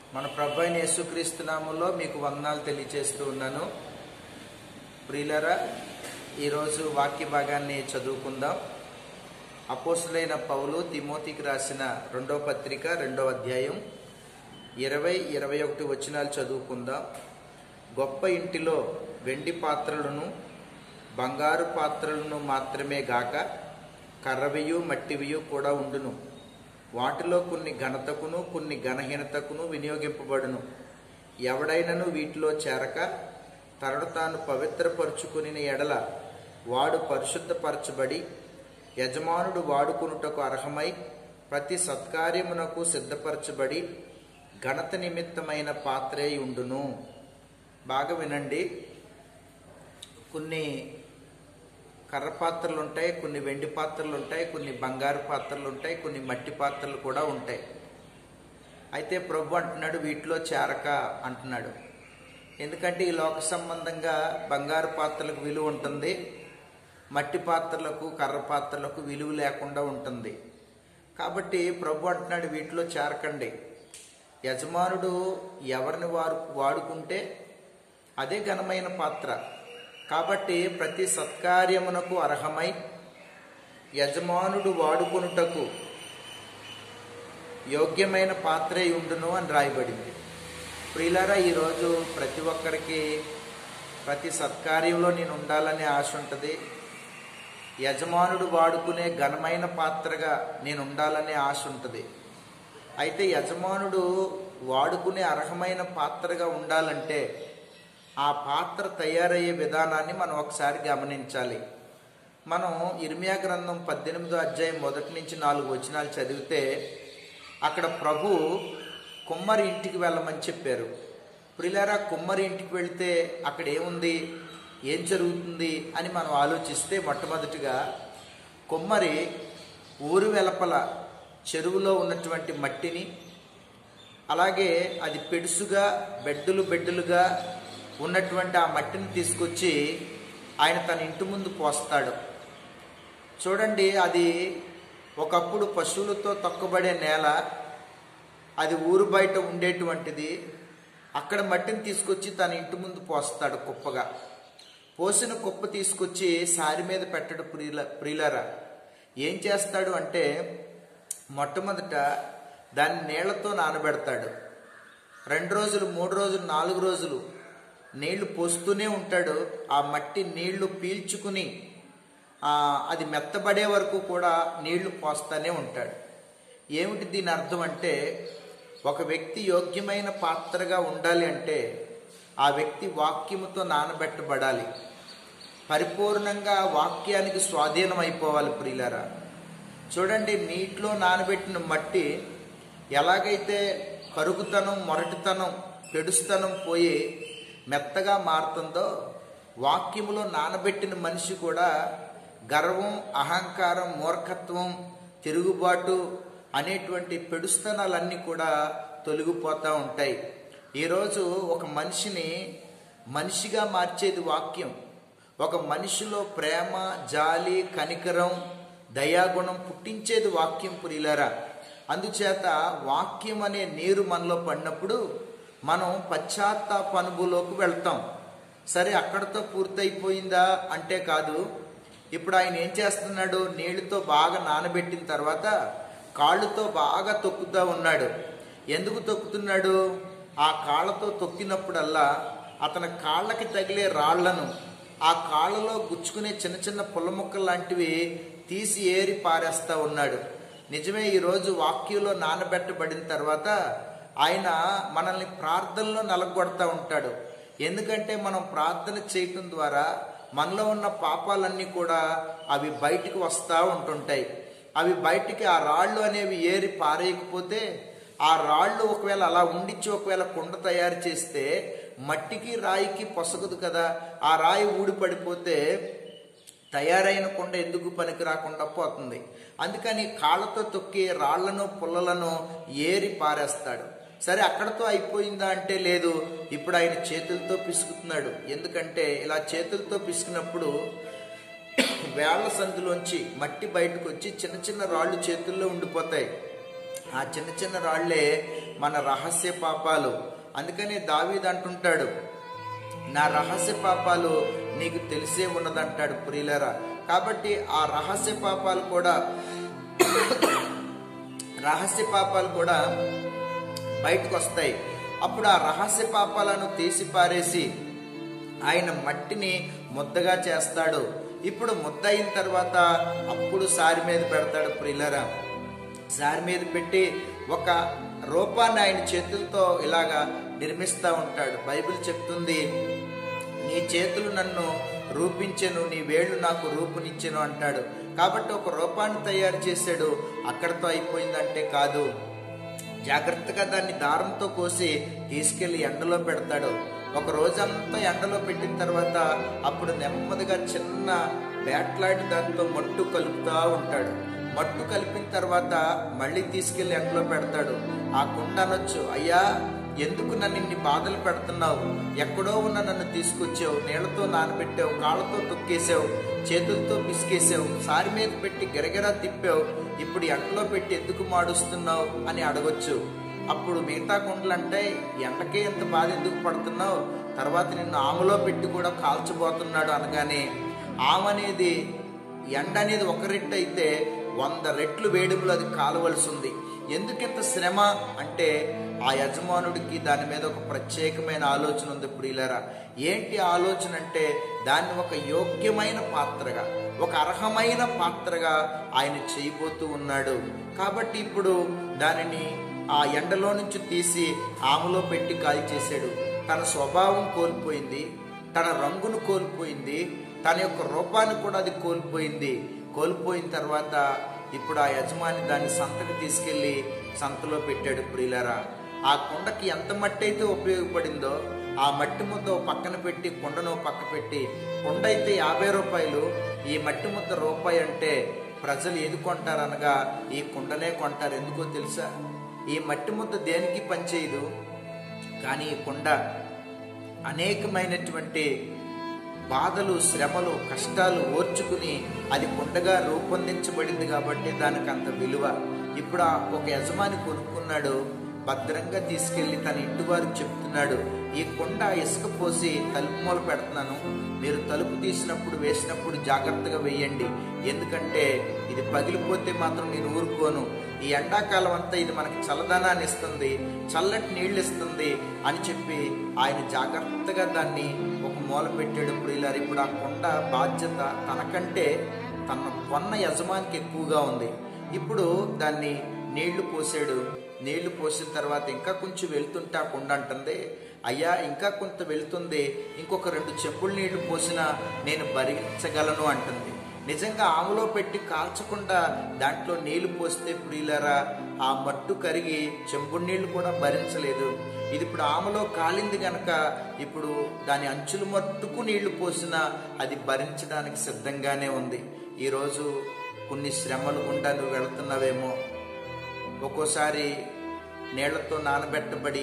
మన ప్రభు అయిన యేసుక్రీస్తు నామంలో మీకు వందనాలు తెలియజేస్తూ ఉన్నాను ప్రియులరా ఈరోజు వాక్య భాగాన్ని చదువుకుందాం అపోసులైన పౌలు తిమోతికి రాసిన రెండవ పత్రిక రెండవ అధ్యాయం ఇరవై ఇరవై ఒకటి వచనాలు చదువుకుందాం గొప్ప ఇంటిలో వెండి పాత్రలను బంగారు పాత్రలను మాత్రమే గాక కర్రవియు మట్టివియు కూడా ఉండును వాటిలో కొన్ని ఘనతకును కొన్ని ఘనహీనతకును వినియోగింపబడును ఎవడైనను వీటిలో చేరక తనను తాను పవిత్రపరుచుకుని ఎడల వాడు పరిశుద్ధపరచబడి యజమానుడు వాడుకొనుటకు అర్హమై ప్రతి సత్కార్యమునకు సిద్ధపరచబడి ఘనత నిమిత్తమైన పాత్రే ఉండును బాగా వినండి కొన్ని కర్ర పాత్రలు ఉంటాయి కొన్ని వెండి పాత్రలు ఉంటాయి కొన్ని బంగారు పాత్రలు ఉంటాయి కొన్ని మట్టి పాత్రలు కూడా ఉంటాయి అయితే ప్రభు అంటున్నాడు వీటిలో చేరక అంటున్నాడు ఎందుకంటే ఈ లోక సంబంధంగా బంగారు పాత్రలకు విలువ ఉంటుంది మట్టి పాత్రలకు కర్ర పాత్రలకు విలువ లేకుండా ఉంటుంది కాబట్టి ప్రభు అంటున్నాడు వీటిలో చేరకండి యజమానుడు ఎవరిని వారు వాడుకుంటే అదే ఘనమైన పాత్ర కాబట్టి ప్రతి సత్కార్యమునకు అర్హమై యజమానుడు వాడుకొనుటకు యోగ్యమైన పాత్రే ఉండును అని రాయబడింది ప్రియులారా ఈరోజు ప్రతి ఒక్కరికి ప్రతి సత్కార్యంలో నేను ఉండాలనే ఆశ ఉంటుంది యజమానుడు వాడుకునే ఘనమైన పాత్రగా నేను ఉండాలనే ఆశ ఉంటుంది అయితే యజమానుడు వాడుకునే అర్హమైన పాత్రగా ఉండాలంటే ఆ పాత్ర తయారయ్యే విధానాన్ని మనం ఒకసారి గమనించాలి మనం ఇర్మియా గ్రంథం పద్దెనిమిదో అధ్యాయం మొదటి నుంచి నాలుగు వచనాలు చదివితే అక్కడ ప్రభు కుమ్మరి ఇంటికి వెళ్ళమని చెప్పారు ప్రిలారా కుమ్మరి ఇంటికి వెళితే అక్కడ ఏముంది ఏం జరుగుతుంది అని మనం ఆలోచిస్తే మొట్టమొదటిగా కుమ్మరి ఊరు వెలపల చెరువులో ఉన్నటువంటి మట్టిని అలాగే అది పెడుసుగా బెడ్డులు బెడ్డులుగా ఉన్నటువంటి ఆ మట్టిని తీసుకొచ్చి ఆయన తన ఇంటి ముందు పోస్తాడు చూడండి అది ఒకప్పుడు పశువులతో తొక్కబడే నేల అది ఊరు బయట ఉండేటువంటిది అక్కడ మట్టిని తీసుకొచ్చి తన ఇంటి ముందు పోస్తాడు కుప్పగా పోసిన కుప్ప తీసుకొచ్చి సారి మీద పెట్టడు ప్రియుల ప్రియులరా ఏం చేస్తాడు అంటే మొట్టమొదట దాన్ని నీళ్లతో నానబెడతాడు రెండు రోజులు మూడు రోజులు నాలుగు రోజులు నీళ్లు పోస్తూనే ఉంటాడు ఆ మట్టి నీళ్లు పీల్చుకుని అది మెత్తబడే వరకు కూడా నీళ్లు పోస్తూనే ఉంటాడు ఏమిటి దీని అర్థం అంటే ఒక వ్యక్తి యోగ్యమైన పాత్రగా ఉండాలి అంటే ఆ వ్యక్తి వాక్యముతో నానబెట్టబడాలి పరిపూర్ణంగా వాక్యానికి స్వాధీనం అయిపోవాలి ప్రియులరా చూడండి నీటిలో నానబెట్టిన మట్టి ఎలాగైతే కరుగుతనం మొరటితనం పెడుస్తనం పోయి మెత్తగా మారుతుందో వాక్యములో నానబెట్టిన మనిషి కూడా గర్వం అహంకారం మూర్ఖత్వం తిరుగుబాటు అనేటువంటి పెడుస్తనాలన్నీ కూడా తొలగిపోతూ ఉంటాయి ఈరోజు ఒక మనిషిని మనిషిగా మార్చేది వాక్యం ఒక మనిషిలో ప్రేమ జాలి కనికరం దయాగుణం పుట్టించేది వాక్యం పురిలరా అందుచేత వాక్యం అనే నీరు మనలో పడినప్పుడు మనం పశ్చాత్తాప అనుభవంలోకి వెళ్తాం సరే అక్కడతో పూర్తయిపోయిందా అంటే కాదు ఇప్పుడు ఆయన ఏం చేస్తున్నాడు నీళ్లతో బాగా నానబెట్టిన తర్వాత కాళ్ళతో బాగా తొక్కుతూ ఉన్నాడు ఎందుకు తొక్కుతున్నాడు ఆ కాళ్ళతో తొక్కినప్పుడల్లా అతని కాళ్ళకి తగిలే రాళ్లను ఆ కాళ్ళలో గుచ్చుకునే చిన్న చిన్న పుల్ల ముక్కలు లాంటివి తీసి ఏరి పారేస్తూ ఉన్నాడు నిజమే ఈరోజు వాక్యంలో నానబెట్టబడిన తర్వాత ఆయన మనల్ని ప్రార్థనలో నలగొడతా ఉంటాడు ఎందుకంటే మనం ప్రార్థన చేయటం ద్వారా మనలో ఉన్న పాపాలన్నీ కూడా అవి బయటికి వస్తూ ఉంటుంటాయి అవి బయటికి ఆ రాళ్ళు అనేవి ఏరి పారేయకపోతే ఆ రాళ్ళు ఒకవేళ అలా ఉండిచ్చి ఒకవేళ కుండ తయారు చేస్తే మట్టికి రాయికి పొసగదు కదా ఆ రాయి ఊడిపడిపోతే తయారైన కుండ ఎందుకు పనికి రాకుండా పోతుంది అందుకని కాళ్ళతో తొక్కి రాళ్లను పుల్లలను ఏరి పారేస్తాడు సరే అక్కడతో అయిపోయిందా అంటే లేదు ఇప్పుడు ఆయన చేతులతో పిసుకుతున్నాడు ఎందుకంటే ఇలా చేతులతో పిసికినప్పుడు వేళ్ల సందులోంచి మట్టి బయటకు వచ్చి చిన్న చిన్న రాళ్ళు చేతుల్లో ఉండిపోతాయి ఆ చిన్న చిన్న రాళ్లే మన రహస్య పాపాలు అందుకని దావీద్ అంటుంటాడు నా రహస్య పాపాలు నీకు తెలిసే ఉన్నదంటాడు ప్రియులరా కాబట్టి ఆ రహస్య పాపాలు కూడా రహస్య పాపాలు కూడా బయటకు వస్తాయి అప్పుడు ఆ రహస్య పాపాలను తీసి పారేసి ఆయన మట్టిని ముద్దగా చేస్తాడు ఇప్పుడు ముద్ద అయిన తర్వాత అప్పుడు సారి మీద పెడతాడు ప్రియులరా సారి మీద పెట్టి ఒక రూపాన్ని ఆయన చేతులతో ఇలాగా నిర్మిస్తూ ఉంటాడు బైబిల్ చెప్తుంది నీ చేతులు నన్ను రూపించెను నీ వేళ్ళు నాకు రూపునిచ్చెను అంటాడు కాబట్టి ఒక రూపాన్ని తయారు చేశాడు అక్కడతో అయిపోయిందంటే కాదు జాగ్రత్తగా దాన్ని దారంతో కోసి తీసుకెళ్లి ఎండలో పెడతాడు ఒక రోజంతా ఎండలో పెట్టిన తర్వాత అప్పుడు నెమ్మదిగా చిన్న బ్యాట్లాడి దాంతో మట్టు కలుపుతూ ఉంటాడు మట్టు కలిపిన తర్వాత మళ్ళీ తీసుకెళ్లి ఎండలో పెడతాడు ఆ కుండ అనొచ్చు అయ్యా ఎందుకు నన్ను ఇన్ని బాధలు పెడుతున్నావు ఎక్కడో ఉన్న నన్ను తీసుకొచ్చావు నీళ్లతో నానబెట్టావు కాళ్ళతో తొక్కేసావు చేతులతో పిసికేసావు సారి మీద పెట్టి గిరగిరా తిప్పావు ఇప్పుడు ఎండలో పెట్టి ఎందుకు మాడుస్తున్నావు అని అడగొచ్చు అప్పుడు మిగతా కుండలు అంటే ఎండకే ఎంత బాధ ఎందుకు పడుతున్నావు తర్వాత నిన్ను ఆమెలో పెట్టి కూడా కాల్చబోతున్నాడు అనగానే ఆమె అనేది ఎండ అనేది ఒక రెట్టు అయితే వంద రెట్లు వేడిములు అది కాలవలసి ఉంది ఎందుకింత శ్రమ అంటే ఆ యజమానుడికి దాని మీద ఒక ప్రత్యేకమైన ఆలోచన ఉంది ప్రియులరా ఏంటి ఆలోచన అంటే దాన్ని ఒక యోగ్యమైన పాత్రగా ఒక అర్హమైన పాత్రగా ఆయన చేయబోతూ ఉన్నాడు కాబట్టి ఇప్పుడు దానిని ఆ ఎండలో నుంచి తీసి ఆమెలో పెట్టి కాల్చేశాడు తన స్వభావం కోల్పోయింది తన రంగును కోల్పోయింది తన యొక్క రూపాన్ని కూడా అది కోల్పోయింది కోల్పోయిన తర్వాత ఇప్పుడు ఆ యజమాని దాన్ని సంతకు తీసుకెళ్లి సంతలో పెట్టాడు ప్రియులరా ఆ కుండకి ఎంత మట్టి అయితే ఉపయోగపడిందో ఆ మట్టి ముద్ద ఓ పక్కన పెట్టి కుండను ఓ పక్క పెట్టి కుండ అయితే యాభై రూపాయలు ఈ మట్టి ముద్ద రూపాయి అంటే ప్రజలు ఏది కొంటారు అనగా ఈ కుండనే కొంటారు ఎందుకో తెలుసా ఈ మట్టి ముద్ద దేనికి పనిచేయదు కానీ ఈ కుండ అనేకమైనటువంటి బాధలు శ్రమలు కష్టాలు ఓర్చుకుని అది కుండగా రూపొందించబడింది కాబట్టి దానికి అంత విలువ ఇప్పుడు ఆ ఒక యజమాని కొనుక్కున్నాడు భద్రంగా తీసుకెళ్లి తన ఇంటి వారికి చెప్తున్నాడు ఈ కుండ ఇసుక పోసి తలుపు మూల పెడుతున్నాను మీరు తలుపు తీసినప్పుడు వేసినప్పుడు జాగ్రత్తగా వేయండి ఎందుకంటే ఇది పగిలిపోతే మాత్రం నేను ఊరుకోను ఈ ఎండాకాలం అంతా ఇది మనకి చల్లదనాన్ని ఇస్తుంది చల్లటి నీళ్ళు ఇస్తుంది అని చెప్పి ఆయన జాగ్రత్తగా దాన్ని ఒక మూల పెట్టాడు ఇప్పుడు ఇలా ఇప్పుడు ఆ కొండ బాధ్యత తనకంటే తన కొన్న యజమానికి ఎక్కువగా ఉంది ఇప్పుడు దాన్ని నీళ్లు పోసాడు నీళ్లు పోసిన తర్వాత ఇంకా కొంచెం వెళ్తుంటే ఆ కొండ అంటుంది అయ్యా ఇంకా కొంత వెళ్తుంది ఇంకొక రెండు చెప్పులు నీళ్లు పోసినా నేను భరించగలను అంటుంది నిజంగా ఆమెలో పెట్టి కాల్చకుండా దాంట్లో నీళ్లు పోస్తే ప్రియులరా ఆ మట్టు కరిగి చెంబుడు నీళ్లు కూడా భరించలేదు ఇది ఇప్పుడు ఆమెలో కాలింది గనక ఇప్పుడు దాని అంచులు మట్టుకు నీళ్లు పోసినా అది భరించడానికి సిద్ధంగానే ఉంది ఈరోజు కొన్ని శ్రమలు గుండా నువ్వు వెళుతున్నావేమో ఒక్కోసారి నీళ్లతో నానబెట్టబడి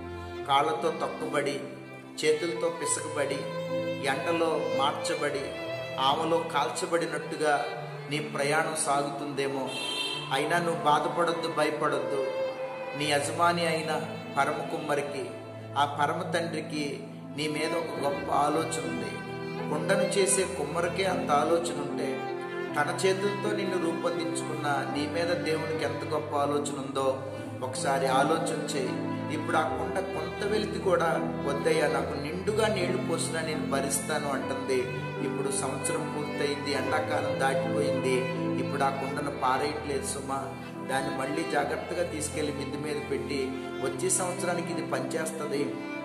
కాళ్ళతో తొక్కబడి చేతులతో పిసకబడి ఎండలో మార్చబడి ఆమెలో కాల్చబడినట్టుగా నీ ప్రయాణం సాగుతుందేమో అయినా నువ్వు బాధపడొద్దు భయపడొద్దు నీ యజమాని అయిన పరమ కుమ్మరికి ఆ పరమ తండ్రికి నీ మీద ఒక గొప్ప ఆలోచన ఉంది కుండను చేసే కుమ్మరికే అంత ఆలోచన ఉంటే తన చేతులతో నిన్ను రూపొందించుకున్న నీ మీద దేవునికి ఎంత గొప్ప ఆలోచన ఉందో ఒకసారి ఆలోచన చేయి ఇప్పుడు ఆ కుండ కొంత వెలితి కూడా వద్దయ్యా నాకు నిండుగా నీళ్లు పోసినా నేను భరిస్తాను అంటుంది ఇప్పుడు సంవత్సరం పూర్తయింది ఎండాకాలం దాటిపోయింది ఇప్పుడు ఆ కుండను పారేయట్లేదు సుమా దాన్ని మళ్ళీ జాగ్రత్తగా తీసుకెళ్లి మిద్ది మీద పెట్టి వచ్చే సంవత్సరానికి ఇది పనిచేస్తుంది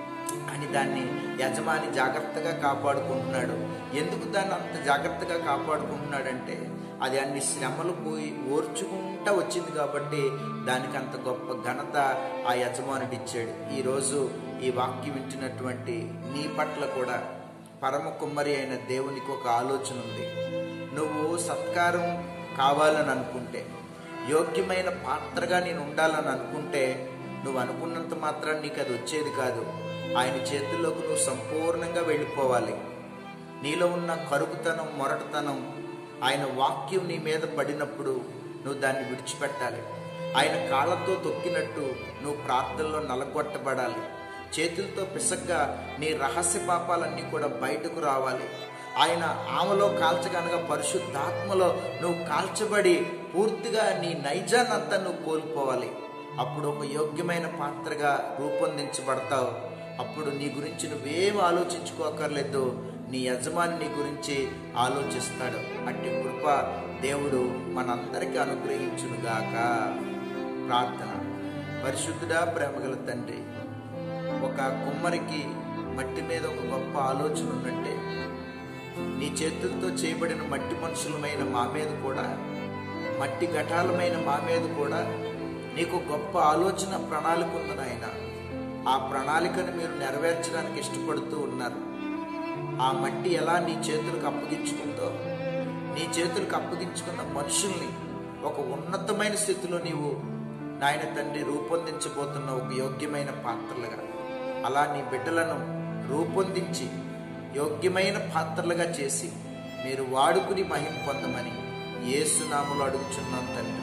అని దాన్ని యజమాని జాగ్రత్తగా కాపాడుకుంటున్నాడు ఎందుకు దాన్ని అంత జాగ్రత్తగా కాపాడుకుంటున్నాడంటే అది అన్ని శ్రమలు పోయి ఓర్చుకుంటా వచ్చింది కాబట్టి దానికి అంత గొప్ప ఘనత ఆ యజమానుడు ఇచ్చాడు ఈరోజు ఈ వాక్యం వింటున్నటువంటి నీ పట్ల కూడా పరమ కుమ్మరి అయిన దేవునికి ఒక ఆలోచన ఉంది నువ్వు సత్కారం కావాలని అనుకుంటే యోగ్యమైన పాత్రగా నేను ఉండాలని అనుకుంటే నువ్వు అనుకున్నంత మాత్రం నీకు అది వచ్చేది కాదు ఆయన చేతుల్లోకి నువ్వు సంపూర్ణంగా వెళ్ళిపోవాలి నీలో ఉన్న కరుకుతనం మొరటుతనం ఆయన వాక్యం నీ మీద పడినప్పుడు నువ్వు దాన్ని విడిచిపెట్టాలి ఆయన కాళ్ళతో తొక్కినట్టు నువ్వు ప్రార్థనలో నలగొట్టబడాలి చేతులతో పిసగ్గా నీ రహస్య పాపాలన్నీ కూడా బయటకు రావాలి ఆయన ఆమెలో కాల్చగనగా పరిశుద్ధాత్మలో నువ్వు కాల్చబడి పూర్తిగా నీ నైజాన్నంతా నువ్వు కోల్పోవాలి అప్పుడు ఒక యోగ్యమైన పాత్రగా రూపొందించబడతావు అప్పుడు నీ గురించి నువ్వేం ఆలోచించుకోకర్లేదు నీ యజమాని నీ గురించి ఆలోచిస్తాడు అట్టి కృప దేవుడు మనందరికీ అనుగ్రహించునుగాక ప్రార్థన పరిశుద్ధుడా ప్రేమగల తండ్రి ఒక కుమ్మరికి మట్టి మీద ఒక గొప్ప ఆలోచన ఉన్నట్టే నీ చేతులతో చేయబడిన మట్టి మనుషులమైన మా మీద కూడా మట్టి ఘటాలమైన మా మీద కూడా నీకు గొప్ప ఆలోచన ప్రణాళిక ఉంది నాయన ఆ ప్రణాళికను మీరు నెరవేర్చడానికి ఇష్టపడుతూ ఉన్నారు ఆ మట్టి ఎలా నీ చేతులకు అప్పగించుకుందో నీ చేతులకు అప్పగించుకున్న మనుషుల్ని ఒక ఉన్నతమైన స్థితిలో నీవు నాయన తండ్రి రూపొందించబోతున్న ఒక యోగ్యమైన పాత్రలుగా అలా నీ బిడ్డలను రూపొందించి యోగ్యమైన పాత్రలుగా చేసి మీరు వాడుకుని మహిం పొందమని ఏసునామలు అడుగుచున్నాం తండ్రి